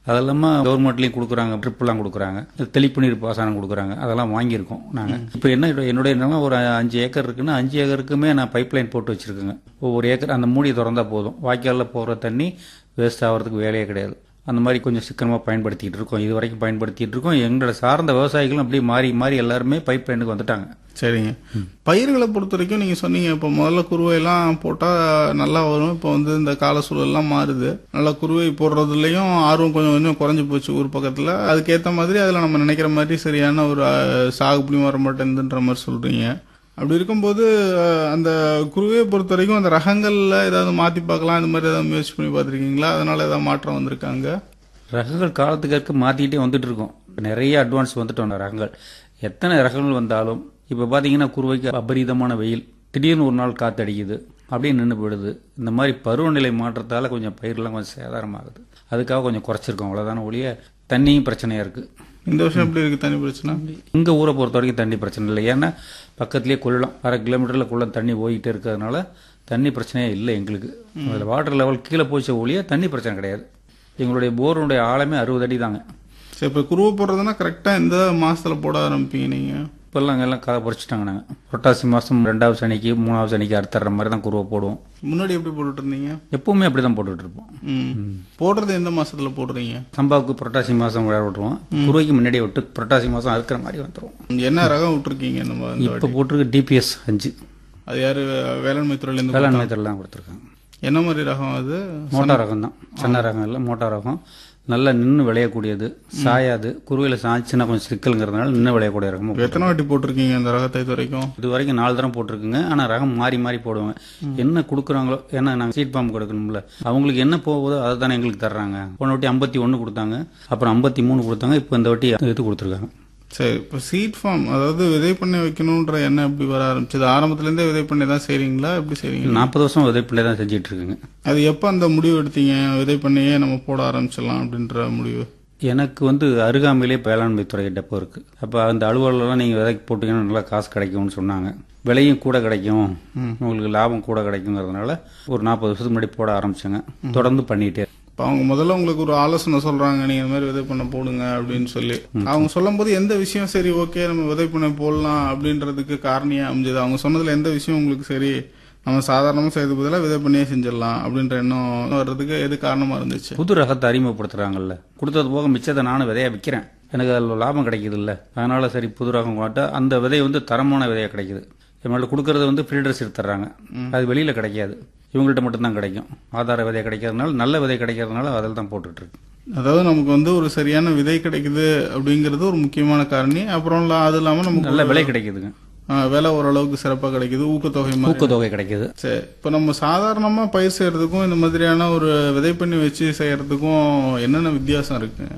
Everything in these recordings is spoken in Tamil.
அதெல்லாம கவர்மெண்ட்லயும் கொடுக்குறாங்க ட்ரிப்லாம் கொடுக்குறாங்க தெளிப்பு நீர் பாசனம் கொடுக்குறாங்க அதெல்லாம் வாங்கியிருக்கோம் நாங்கள் இப்போ என்ன என்னுடைய நிலம் ஒரு அஞ்சு ஏக்கர் இருக்குன்னா அஞ்சு ஏக்கருக்குமே நான் பைப் லைன் போட்டு வச்சிருக்கேங்க ஒவ்வொரு ஏக்கர் அந்த மூடி திறந்தா போதும் வாய்க்காலில் போகிற தண்ணி வேஸ்ட் ஆகிறதுக்கு வேலையே கிடையாது அந்த மாதிரி கொஞ்சம் சிக்கனமாக பயன்படுத்திட்டு இருக்கோம் இது வரைக்கும் பயன்படுத்திட்டு இருக்கோம் எங்களோட சார்ந்த விவசாயிகளும் அப்படியே மாறி மாறி எல்லாருமே பைப் லைனுக்கு வந்துட்டாங்க சரிங்க பயிர்களை பொறுத்த வரைக்கும் நீங்க சொன்னீங்க இப்போ முதல்ல குருவையெல்லாம் போட்டா நல்லா வரும் இப்போ வந்து இந்த கால சூழல்லாம் மாறுது நல்லா குருவை போடுறதுலயும் ஆர்வம் கொஞ்சம் கொஞ்சம் குறைஞ்சு போச்சு ஊர் பக்கத்துல அதுக்கேற்ற மாதிரி அதுல நம்ம நினைக்கிற மாதிரி சரியான ஒரு அஹ், சாகுபடி வர மாட்டேங்குதுன்ற மாதிரி சொல்றீங்க அப்படி இருக்கும்போது அஹ், அந்த குருவையை பொறுத்த வரைக்கும் அந்த ரகங்கள்ல ஏதாவது மாத்தி பார்க்கலாம் இந்த மாதிரி ஏதாவது முயற்சி பண்ணி பார்த்திருக்கீங்களா அதனால ஏதாவது மாற்றம் வந்திருக்காங்க ரகங்கள் காலத்துக்கு இருக்க மாற்றிக்கிட்டே வந்துட்டு இருக்கோம் நிறைய அட்வான்ஸ் வந்துட்டோம் ரகங்கள் எத்தனை ரகங்கள் வந்தாலும் இப்போ பார்த்தீங்கன்னா குருவைக்கு அபரீதமான வெயில் திடீர்னு ஒரு நாள் காற்று அடிக்குது அப்படியே நின்று போயிடுது இந்த மாதிரி பருவநிலை மாற்றத்தால் கொஞ்சம் பயிரெலாம் கொஞ்சம் சேதாரமாகுது அதுக்காக கொஞ்சம் குறைச்சிருக்கோம் அவ்வளோதான ஒழிய தண்ணியும் பிரச்சனையாக இருக்குது இந்த வருஷம் எப்படி இருக்கு தண்ணி பிரச்சனை இங்கே ஊரை பொறுத்த வரைக்கும் தண்ணி பிரச்சனை இல்லை ஏன்னா பக்கத்துலேயே கொள்ளம் அரை கிலோமீட்டரில் குள்ளம் தண்ணி போயிட்டே இருக்கிறதுனால தண்ணி பிரச்சனையே இல்லை எங்களுக்கு அதில் வாட்டர் லெவல் கீழே போச்ச ஒழிய தண்ணி பிரச்சனை கிடையாது எங்களுடைய போருடைய ஆழமே அறுபது அடி தாங்க சரி இப்போ குருவை போடுறதுன்னா கரெக்டா எந்த மாசத்துல போட ஆரம்பிப்பீங்க நீங்க இப்போல்லாம் எல்லாம் கதை பறிச்சிட்டாங்க நாங்கள் புரட்டாசி மாதம் ரெண்டாவது சனிக்கு மூணாவது சனிக்கு அறுத்துற மாதிரி தான் குருவை போடுவோம் முன்னாடி எப்படி போட்டுட்டு இருந்தீங்க எப்பவுமே அப்படி தான் போட்டுட்டு இருப்போம் ம். போடுறது எந்த மாசத்துல போடுறீங்க சம்பாவுக்கு புரட்டாசி மாதம் விளையாட விட்டுருவோம் குருவைக்கு முன்னாடியே விட்டு புரட்டாசி மாதம் அறுக்கிற மாதிரி வந்துருவோம் என்ன ரகம் விட்டுருக்கீங்க நம்ம இந்த இப்போ போட்டிருக்கு டிபிஎஸ் அஞ்சு அது யாரு வேளாண்மை துறையில இருந்து வேளாண்மை துறையில் தான் கொடுத்துருக்காங்க என்ன மாதிரி ரகம் அது மோட்டார் ரகம் தான் சின்ன ரகம் இல்லை மோட்டார் ரகம் நல்லா நின்று விளையக்கூடியது சாயாது குருவையில் சாய்ச்சுன்னா கொஞ்சம் சிக்கலுங்கிறதுனால நின்று விளையக்கூடிய ரகமும் எத்தனை வாட்டி போட்டிருக்கீங்க அந்த ரகத்தை இது வரைக்கும் இது வரைக்கும் நாலு தரம் போட்டிருக்குங்க ஆனால் ரகம் மாறி மாறி போடுவாங்க என்ன கொடுக்குறாங்களோ ஏன்னா நாங்கள் சீட் பாம்பு கொடுக்கணும்ல அவங்களுக்கு என்ன போகுதோ அதை தானே எங்களுக்கு தர்றாங்க போன வாட்டி ஐம்பத்தி ஒன்று கொடுத்தாங்க அப்புறம் ஐம்பத்தி மூணு கொடுத்தாங்க இப்போ இந்த வாட்டி இது கொடுத்துருக்காங்க சரி இப்போ சீட் ஃபார்ம் அதாவது விதை பண்ணை வைக்கணுன்ற எண்ணம் எப்படி வர ஆரம்பிச்சது ஆரம்பத்துல இருந்தே விதை பண்ணை தான் செய்றீங்களா எப்படி செய்றீங்க நாற்பது வருஷம் விதைப்பிள்ளை தான் செஞ்சிட்டு இருக்குங்க அது எப்போ அந்த முடிவு எடுத்தீங்க விதை பண்ணையே நம்ம போட ஆரம்பிச்சிடலாம் அப்படின்ற முடிவு எனக்கு வந்து அருகாமையிலே வேளாண்மை துறை டெப்போ இருக்கு அப்போ அந்த அலுவலகம்லாம் நீங்கள் விதைக்கு போட்டீங்கன்னா நல்லா காசு கிடைக்கும்னு சொன்னாங்க விலையும் கூட கிடைக்கும் உங்களுக்கு லாபம் கூட கிடைக்குங்கிறதுனால ஒரு நாற்பது வருஷத்துக்கு முன்னாடி போட ஆரம்பிச்சேங்க தொடர்ந்து பண்ணிட்டே இருக்கேன். இப்போ அவங்க முதல்ல உங்களுக்கு ஒரு ஆலோசனை சொல்றாங்க நீங்க இந்த மாதிரி விதை பண்ண போடுங்க அப்படின்னு சொல்லி அவங்க சொல்லும்போது எந்த விஷயம் சரி ஓகே நம்ம விதை பண்ண போடலாம் அப்படின்றதுக்கு காரணியா அமைஞ்சது அவங்க சொன்னதுல எந்த விஷயம் உங்களுக்கு சரி நம்ம சாதாரணமா செய்யறது பதிலாக விதை பண்ணியே செஞ்சிடலாம் அப்படின்ற எண்ணம் வர்றதுக்கு எது காரணமா இருந்துச்சு புது ரகத்தை அறிமுகப்படுத்துறாங்கல்ல கொடுத்தது போக மிச்சத்தை நானும் விதையா விற்கிறேன் எனக்கு அதில் லாபம் கிடைக்குது இல்ல அதனால சரி புது ரகம் காட்ட அந்த விதை வந்து தரமான விதையா கிடைக்குது இவங்கள்ட்ட கொடுக்கறது வந்து ஃபீல்டர்ஸ் எடுத்துறாங்க அது வெளியில கிடைக்காது இவங்கள்ட்ட மட்டும்தான் கிடைக்கும் ஆதார விதை கிடைக்கிறதுனால நல்ல விதை கிடைக்கிறதுனால அதில் தான் போட்டுட்டு இருக்கு அதாவது நமக்கு வந்து ஒரு சரியான விதை கிடைக்குது அப்படிங்கிறது ஒரு முக்கியமான காரணி அப்புறம் இல்ல- அது இல்லாம நமக்கு நல்ல விலை கிடைக்குதுங்க ஆ, விலை ஓரளவுக்கு சிறப்பா கிடைக்குது ஊக்கத்தொகை மாதிரி ஊக்கத்தொகை கிடைக்குது சரி இப்போ நம்ம சாதாரணமா பயிர் செய்யறதுக்கும் இந்த மாதிரியான ஒரு விதை பண்ணி வச்சு செய்யறதுக்கும் என்னென்ன வித்தியாசம் இருக்கு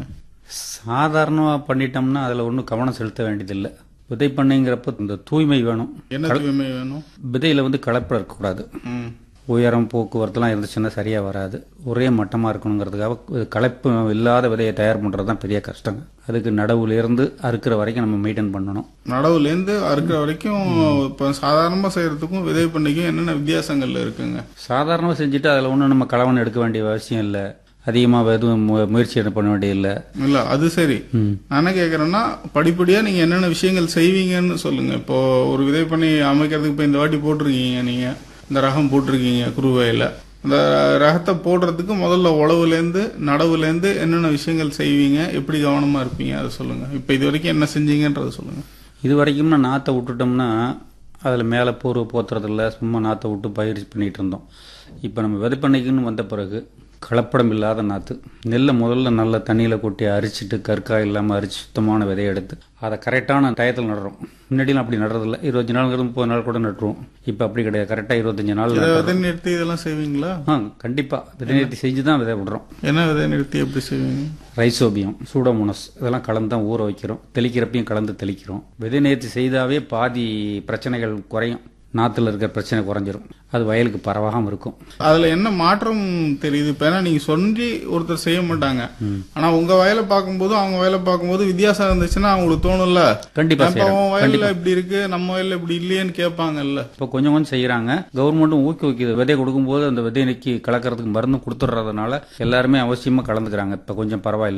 சாதாரணமாக பண்ணிட்டோம்னா அதில் ஒன்றும் கவனம் செலுத்த வேண்டியதில்லை விதை பண்ணைங்கிறப்ப இந்த தூய்மை வேணும் என்ன தூய்மை வேணும் விதையில் வந்து கலப்படம் இருக்கக்கூடாது ம். உயரம் போக்குவரத்துலாம் இருந்துச்சுன்னா சரியாக வராது ஒரே மட்டமாக இருக்கணுங்கிறதுக்காக கலப்பு இல்லாத விதையை தயார் பண்ணுறது தான் பெரிய கஷ்டங்க அதுக்கு நடவுலேருந்து அறுக்கிற வரைக்கும் நம்ம மெயின்டைன் பண்ணணும் நடவுல இருந்து அறுக்கிற வரைக்கும் இப்போ சாதாரணமா செய்யறதுக்கும் விதை பண்ணைக்கும் என்னென்ன வித்தியாசங்கள் இருக்குங்க சாதாரணமாக செஞ்சுட்டு அதில் ஒன்றும் நம்ம கலவன் எடுக்க வேண்டிய அவசியம் இல்லை அதிகமாக எதுவும் மு- முயற்சி எதுவும் பண்ண வேண்டியதில்லை இல்ல அது சரி நான் என்ன கேக்குறேன்னா படிப்படியா நீங்க என்னென்ன விஷயங்கள் செய்வீங்கன்னு சொல்லுங்க இப்போ ஒரு விதை பண்ணி அமைக்கிறதுக்கு இப்போ இந்த வாட்டி போட்டிருக்கீங்க நீங்க இந்த ரகம் போட்டிருக்கீங்க குருவையில அந்த ரகத்தை போடுறதுக்கு முதல்ல உழவுலேருந்து நடவுலேருந்து என்னென்ன விஷயங்கள் செய்வீங்க எப்படி கவனமா இருப்பீங்க அதை சொல்லுங்க இப்போ இது வரைக்கும் என்ன செஞ்சீங்கன்றதை சொல்லுங்க இது வரைக்கும் நான் நாற்றை விட்டுட்டோம்னா அதில் மேலே பூர்வ போத்துறதில்ல சும்மா நாற்றை விட்டு பயிர் பண்ணிட்டு இருந்தோம் இப்போ நம்ம விதைப்பண்ணைக்குன்னு வந்த பிறகு கலப்படம் இல்லாத நாற்று நெல்லை முதல்ல நல்ல தண்ணியில் கொட்டி அரிச்சிட்டு கற்காய் இல்லாமல் அரிச்சு சுத்தமான விதையை எடுத்து அதை கரெக்டான டயத்தில் நடுறோம் முன்னாடிலாம் அப்படி நடுறதில்ல இருபத்தஞ்சு நாளுங்கிறது முப்பது நாள் கூட நட்டுருவோம் இப்போ அப்படி கிடையாது கரெக்டாக இருபத்தஞ்சு நாள் இதை நட்டுறோம். விதை நிறுத்தி இதெல்லாம் செய்வீங்களா ஆ கண்டிப்பாக விதை நிறுத்தி செஞ்சு தான் விதை விடுறோம் என்ன விதை நிறுத்தி எப்படி செய்வீங்க ரைசோபியம் சூடோமோனஸ் இதெல்லாம் கலந்து தான் ஊற வைக்கிறோம் தெளிக்கிறப்பையும் கலந்து தெளிக்கிறோம் விதை நேர்த்தி செய்தாவே பாதி பிரச்சனைகள் குறையும் நாற்றுல இருக்கிற பிரச்சனை குறைஞ்சிரும் அது வயலுக்கு பரவாகாம இருக்கும் அதுல என்ன மாற்றம் தெரியுது இப்ப ஏன்னா நீங்க சொல்லி ஒருத்தர் செய்ய மாட்டாங்க ஆனா உங்க வயலை பார்க்கும்போது அவங்க வயலை பார்க்கும்போது வித்தியாசம் இருந்துச்சுன்னா அவங்களுக்கு தோணும்ல கண்டிப்பா அப்ப செய்யறோம் அவன் வயல்ல இப்படி இருக்கு நம்ம வயல்ல இப்படி இல்லையேன்னு கேட்பாங்கல்ல இப்போ கொஞ்சம் கொஞ்சம் செய்யறாங்க கவர்மெண்ட்டும் ஊக்குவிக்குது விதை கொடுக்கும்போது அந்த விதை நீக்கி கலக்கிறதுக்கு மருந்து கொடுத்துட்றதுனால எல்லாருமே அவசியமா கலந்துக்கிறாங்க இப்போ கொஞ்சம் பரவாயில்ல